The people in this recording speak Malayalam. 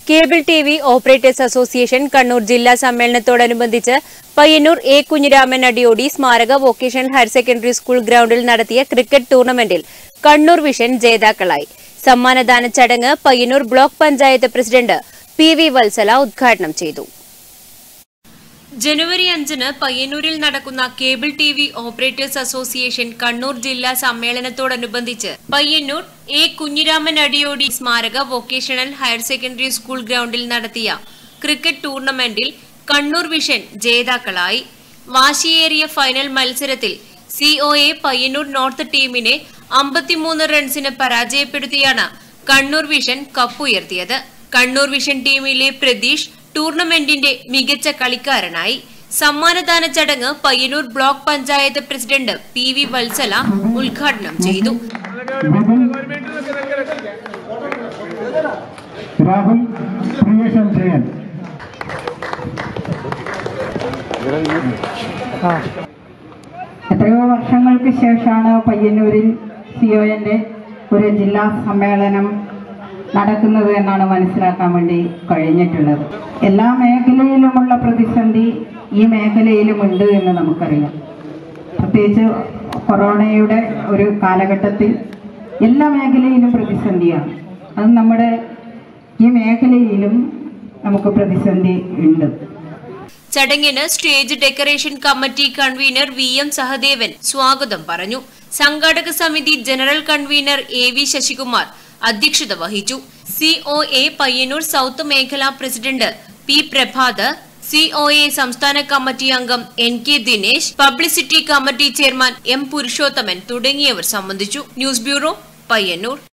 cable T V operators association Kannur ജില്ലാ സമ്മേളനത്തോടനുബന്ധിച്ച് പയ്യന്നൂർ എ കുഞ്ഞിരാമൻ അടിയോടി സ്മാരക വൊക്കേഷണൽ ഹയർ സെക്കൻഡറി സ്കൂൾ ഗ്രൌണ്ടിൽ നടത്തിയ ക്രിക്കറ്റ് ടൂർണമെന്റിൽ കണ്ണൂർ വിഷൻ ജേതാക്കളായി സമ്മാനദാന ചടങ്ങ് Payyanur block panchayat president P V Vatsala ഉദ്ഘാടനം ചെയ്തു ജനുവരി അഞ്ചിന് പയ്യന്നൂരിൽ നടക്കുന്ന cable T V operators association Kannur ജില്ലാ സമ്മേളനത്തോടനുബന്ധിച്ച് പയ്യന്നൂർ എ കുഞ്ഞിരാമൻ അടിയോടി സ്മാരക വൊക്കേഷണൽ ഹയർ സെക്കൻഡറി സ്കൂൾ ഗ്രൌണ്ടിൽ നടത്തിയ ക്രിക്കറ്റ് ടൂർണമെന്റിൽ കണ്ണൂർ വിഷൻ ജേതാക്കളായി വാശിയേറിയ ഫൈനൽ മത്സരത്തിൽ സിഒഎ പയ്യന്നൂർ നോർത്ത് ടീമിനെ അമ്പത്തിമൂന്ന് റൺസിന് പരാജയപ്പെടുത്തിയാണ് കണ്ണൂർ വിഷൻ കപ്പുയർത്തിയത് കണ്ണൂർ വിഷൻ ടീമിലെ പ്രതീഷ് ടൂർണമെന്റിന്റെ മികച്ച കളിക്കാരനായി സമ്മാനദാന ചടങ്ങ് Payyanur block panchayat president P V Vatsala ഉദ്ഘാടനം ചെയ്തു രാഹുൽ പ്രിയേഷൻ ജയൻ എത്രയോ വർഷങ്ങൾക്ക് ശേഷമാണ് പയ്യന്നൂരിൽ സിഒന്റെ ഒരു ജില്ലാ സമ്മേളനം നടക്കുന്നത് എന്നാണ് മനസ്സിലാക്കാൻ വേണ്ടി കഴിഞ്ഞിട്ടുള്ളത് എല്ലാ മേഖലയിലുമുള്ള പ്രതിസന്ധി ഈ മേഖലയിലുമുണ്ട് എന്ന് നമുക്കറിയാം പ്രത്യേകിച്ച് കൊറോണയുടെ ഒരു കാലഘട്ടത്തിൽ എല്ലാ മേഖലയിലും പ്രതിസന്ധിയാണ് അത് നമ്മുടെ ഈ മേഖലയിലും നമുക്ക് പ്രതിസന്ധി ഉണ്ട് ചടങ്ങിന് stage decoration committee convener V M Sahadevan സ്വാഗതം പറഞ്ഞു സംഘാടക സമിതി general convener A V Sasikumar അധ്യക്ഷത വഹിച്ചു സിഒ എ പയ്യന്നൂർ സൗത്ത് മേഖലാ പ്രസിഡന്റ് പി പ്രഭാത് സിഒഎ സംസ്ഥാന കമ്മിറ്റി അംഗം N K Dinesh publicity committee chairman M Purushothaman തുടങ്ങിയവർ സംബന്ധിച്ചു ന്യൂസ് ബ്യൂറോ പയ്യന്നൂർ